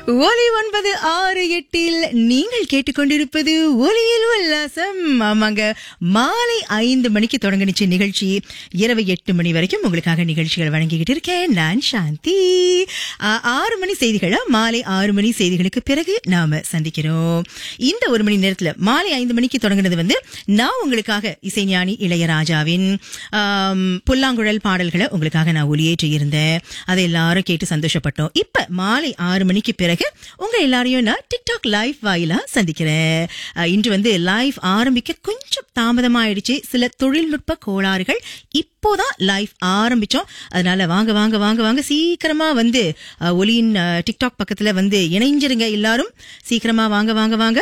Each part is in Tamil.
ஒலி ஒன்பது ஆறு எட்டில் நீங்கள் கேட்டுக்கொண்டிருப்பது ஒலியில் உல்லாசம் ஆமாங்க மாலை ஐந்து மணிக்கு தொடங்குனுச்சு நிகழ்ச்சி இரவு எட்டு மணி வரைக்கும் உங்களுக்காக நிகழ்ச்சிகள் வழங்கிக்கிட்டு இருக்கேன் நான் சாந்தி ஆ, ஆறு மணி செய்திகளை மாலை ஆறு மணி செய்திகளுக்கு பிறகு நாம சந்திக்கிறோம் இந்த ஒரு மணி நேரத்துல மாலை ஐந்து மணிக்கு தொடங்குனது வந்து நான் உங்களுக்காக இசைஞானி இளையராஜாவின் ஆம், புல்லாங்குழல் பாடல்களை உங்களுக்காக நான் ஒளியேற்றி இருந்தேன் அதை எல்லாரும் கேட்டு சந்தோஷப்பட்டோம் இப்ப மாலை ஆறு மணிக்கு பிறகு உங்க எல்லாரையும் நான் டிக்டாக் லைவ் வாயிலா சந்திக்கிறேன் அஹ், இன்று வந்து லைவ் ஆரம்பிக்க கொஞ்சம் தாமதமாயிடுச்சு சில தொழில்நுட்ப கோளாறுகள் இப்போதான் லைவ் ஆரம்பிச்சோம் அதனால வாங்க வாங்க வாங்க வாங்க சீக்கிரமா வந்து அஹ், ஒலியின் அஹ், டிக்டாக் பக்கத்துல வந்து இணைஞ்சிருங்க எல்லாரும் சீக்கிரமா வாங்க வாங்க வாங்க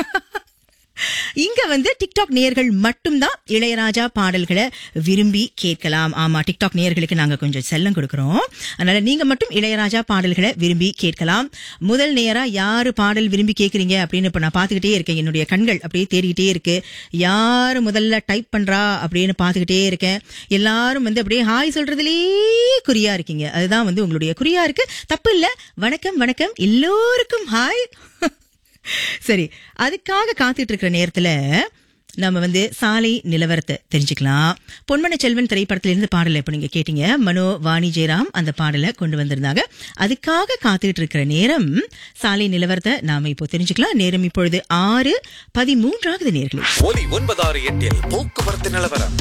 இங்க வந்து டிக்டாக் நேயர்கள் மட்டும்தான் இளையராஜா பாடல்களை விரும்பி கேட்கலாம் ஆமா டிக்டாக் நேயர்களுக்கு நாங்க கொஞ்சம் செல்லம் கொடுக்கறோம் அதனால நீங்க மட்டும் இளையராஜா பாடல்களை விரும்பி கேட்கலாம் முதல் நேரா யாரு பாடல் விரும்பி கேக்குறீங்க அப்படின்னு இப்ப நான் பாத்துக்கிட்டே இருக்கேன் என்னுடைய கண்கள் அப்படியே தேடிக்கிட்டே இருக்கு யாரு முதல்ல டைப் பண்றா அப்படின்னு பாத்துக்கிட்டே இருக்கேன் எல்லாரும் வந்து அப்படியே ஹாய் சொல்றதுலயே குறியா இருக்கீங்க அதுதான் வந்து உங்களுடைய குறியா இருக்கு தப்பு இல்ல வணக்கம் வணக்கம் எல்லோருக்கும் ஹாய் சரி அதுக்காக காத்துட்டு இருக்கிற நேரத்துல நம்ம வந்து சாலை நிலவரத்தை தெரிஞ்சுக்கலாம் பொன்மன செல்வன் திரைப்படத்திலிருந்து பாடலை இப்ப நீங்க கேட்டீங்க மனோ வாணி ஜெயராம் அந்த பாடலை கொண்டு வந்திருந்தாங்க அதுக்காக காத்துட்டு இருக்கிற நேரம் சாலை நிலவரத்தை நாம இப்போ தெரிஞ்சுக்கலாம் நேரம் இப்பொழுது ஆறு பதிமூன்றாவது நேர்களே ஒலி ஒன்பதாறு எட்டில் போக்குவரத்து நிலவரம்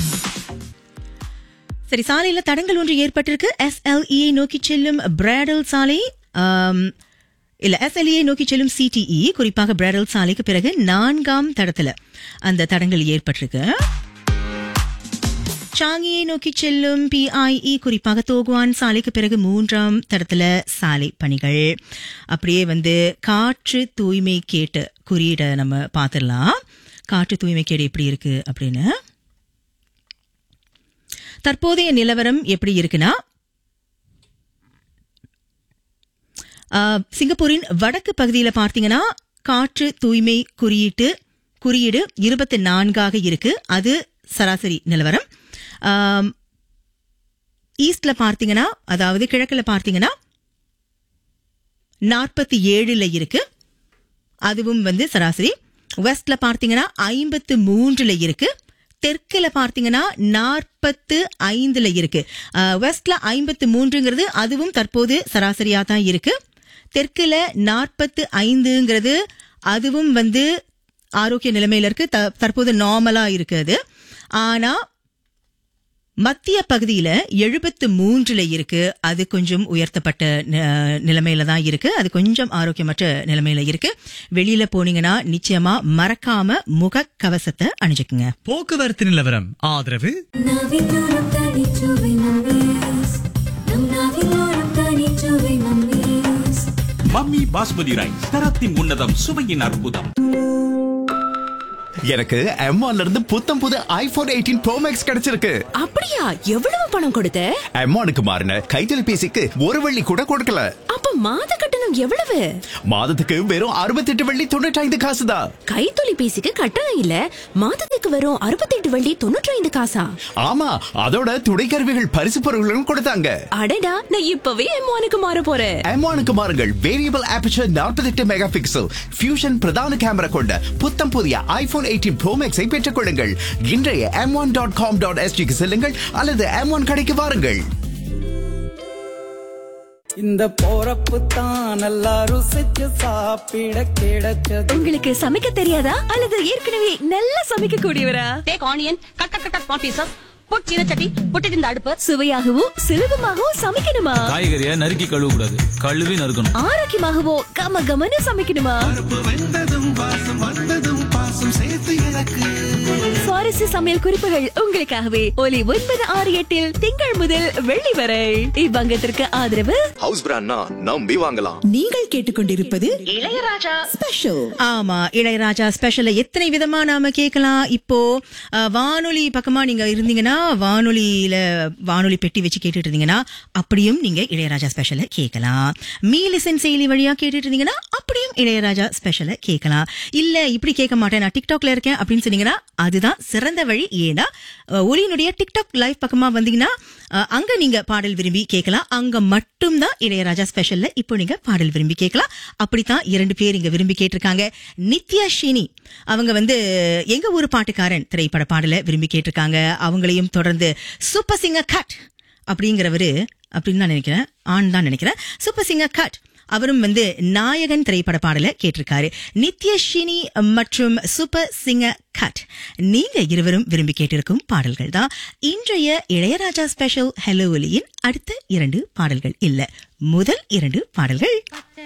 சரி சாலையில தடங்கள் ஒன்று ஏற்பட்டிருக்கு எஸ்எல்இ நோக்கி செல்லும் பிராடல் சாலை ஆம், இல்ல எஸ்எல்இ நோக்கி செல்லும் சிடிஇ குறிப்பாக பிராடல் சாலைக்கு பிறகு நான்காம் தடத்துல அந்த தடங்கள் ஏற்பட்டிருக்கு சாங்கியை நோக்கி செல்லும் பிஐஇ குறிப்பாக தோகுவான் சாலைக்கு பிறகு மூன்றாம் தடத்துல சாலை பணிகள் அப்படியே வந்து காற்று தூய்மை கேட்டு குறியீட நம்ம பார்த்துடலாம் காற்று தூய்மை கேடு எப்படி இருக்கு அப்படின்னு தற்போதைய நிலவரம் எப்படி இருக்குன்னா ஆ, சிங்கப்பூரின் வடக்கு பகுதியில் பார்த்தீங்கன்னா காற்று தூய்மை குறியீட்டு குறியீடு இருபத்தி நான்காக இருக்கு அது சராசரி நிலவரம் ஆம், ஈஸ்ட்ல பார்த்தீங்கன்னா அதாவது கிழக்குல பார்த்தீங்கன்னா நாற்பத்தி ஏழுல இருக்கு அதுவும் வந்து சராசரி வெஸ்ட்ல பார்த்தீங்கன்னா ஐம்பத்து மூன்றுல இருக்கு தெற்குல பார்த்தீங்கன்னா நாற்பத்து ஐந்துல இருக்கு அஹ், வெஸ்ட்ல ஐம்பத்து மூன்றுங்கிறது அதுவும் தற்போது சராசரியா தான் இருக்கு தெற்குல நாற்பத்து ஐந்துங்கிறது அதுவும் வந்து ஆரோக்கிய நிலைமையில இருக்கு த- தற்போது நார்மலா இருக்கு அது ஆனா மத்திய பகுதியில எழுபத்து மூன்றுல இருக்கு அது கொஞ்சம் உயர்த்தப்பட்ட ந- நிலைமையில தான் இருக்கு அது கொஞ்சம் ஆரோக்கியமற்ற நிலைமையில இருக்கு வெளியில போனீங்கன்னா நிச்சயமா மறக்காம முகக்கவசத்தை அணிஞ்சுக்குங்க போக்குவரத்து நிலவரம் ஆதரவு நாவிலோரம் தனிச்சுவை மம்மீஸ் நம் நாவிலோரம் தனிச்சுவை மம்மீஸ் மம்மி பாஸ்மதி ரைஸ் தரத்தின் உன்னதம் சுவையின் அற்புதம் எனக்கு M1 ல இருந்து புத்தம் புது ஐபோன் எயிட்டீன் ப்ரோ மேக்ஸ் கிடைச்சிருக்கு அப்படியா எவ்வளவு பணம் கொடுத்த M1க்கு மாறின கைத்தொலைபேசிக்கு ஒரு வெள்ளி கூட கொடுக்கல அப்ப மாத கட்டணம் எவ்வளவு மாதத்துக்கு வெறும் 68 வெள்ளி தொண்ணூற்றி ஐந்து காசு தான் கைத்தொலைபேசிக்கு கட்டணம் இல்ல மாதத்துக்கு வரும் அறுபத்தெட்டு வள்ளி தொண்ணூற்றி ஐந்து காசா ஆமா அதோட துணைக்கருவிகள் பரிசு பொருள்களும் கொடுத்தாங்க அடடா நான் இப்பவே எம்மானுக்கு மாற போறேன் M1க்கு மாறுங்கள் variable aperture 48 megapixel fusion பிரதான கேமரா கொண்ட புத்தம் புதிய ஐபோன் எயிட்டீன் ப்ரோ மேக்ஸை பெற்றுக் கொள்ளுங்கள் இன்றைய M one dot com dot எஸ்டிக்கு செல்லுங்கள் அல்லது எம் ஒன் கடைக்கு வாருங்கள் இந்த போறப்பு தான் நல்லா ருசிச்சு சாப்பிட கிடைச்சது உங்களுக்கு சமைக்க தெரியாதா அல்லது ஏற்கனவே நல்லா சமைக்க கூடியவரா take onion cut cut cut cut small pieces put சீனச்சட்டி புட்டு இந்த அடுப்பு சுவையாகவும் சுலபமாகவும் சமைக்கணுமா காய்கறியை நறுக்கி கழுவ கூடாது கழுவி நறுக்கணும் ஆரோக்கியமாகவோ கம கமனு சமைக்கணுமா சுவாரஸ்ய சமையல் குறிப்புகள் உங்களுக்காகவே ஒலி ஒன்பது ஆறு எட்டில் திங்கள் முதல் வெள்ளி வரை இவ்வங்கத்திற்கு ஆதரவு ஹவுஸ் பிராண்ட்னா நம்பி வாங்கலாம் நீங்கள் கேட்டுக்கொண்டிருப்பது இளையராஜா ஸ்பெஷல் ஆமா இளையராஜா ஸ்பெஷல்ல எத்தனை விதமா நாம கேட்கலாம் இப்போ அஹ், வானொலி பக்கமா நீங்க இருந்தீங்கன்னா வானொலியில வானொலி பெட்டி வச்சு கேட்டுட்டு இருந்தீங்கன்னா அப்படியும் நீங்க இளையராஜா ஸ்பெஷலை கேட்கலாம் மீ லிசன் செயலி வழியா கேட்டுட்டு இருந்தீங்கன்னா அப்படியும் இளையராஜா ஸ்பெஷலை கேட்கலாம் இல்ல இப்படி கேட்க மாட்டேன் நான் டிக்டாக்ல இருக்கேன் அப்படின்னு சொன்னீங்கன்னா அதுதான் சிறந்த வழி ஏன்னா அஹ், ஒலியினுடைய டிக்டாக் லைவ் பக்கமா வந்தீங்கன்னா அஹ், அங்க நீங்க பாடல் விரும்பி கேட்கலாம் அங்க மட்டும்தான் இளையராஜா ஸ்பெஷல்ல இப்போ நீங்க பாடல் விரும்பி கேட்கலாம் அப்படித்தான் இரண்டு பேர் இங்க விரும்பி கேட்டிருக்காங்க நித்யா ஷினி அவங்க வந்து எங்க ஊர் பாட்டுக்காரன் திரைப்பட பாடலை விரும்பி கேட்டிருக்காங்க அவங்களையும் தொடர்ந்து சூப்பர் சிங்கர் கட் அப்படிங்கிறவரு அப்படின்னு நான் நினைக்கிறேன் ஆண் தான் நினைக்கிறேன் சூப்பர் சிங்கர் கட் அவரும் வந்து நாயகன் திரைப்பட பாடலை கேட்டிருக்காரு நித்யஷினி மற்றும் சூப்பர் சிங்கர் கட் நீங்க இருவரும் விரும்பி கேட்டிருக்கும் பாடல்கள் தான் இன்றைய இளையராஜா ஸ்பெஷல் ஹலோ ஒலியின் அடுத்த இரண்டு பாடல்கள் இல்ல முதல் இரண்டு பாடல்கள்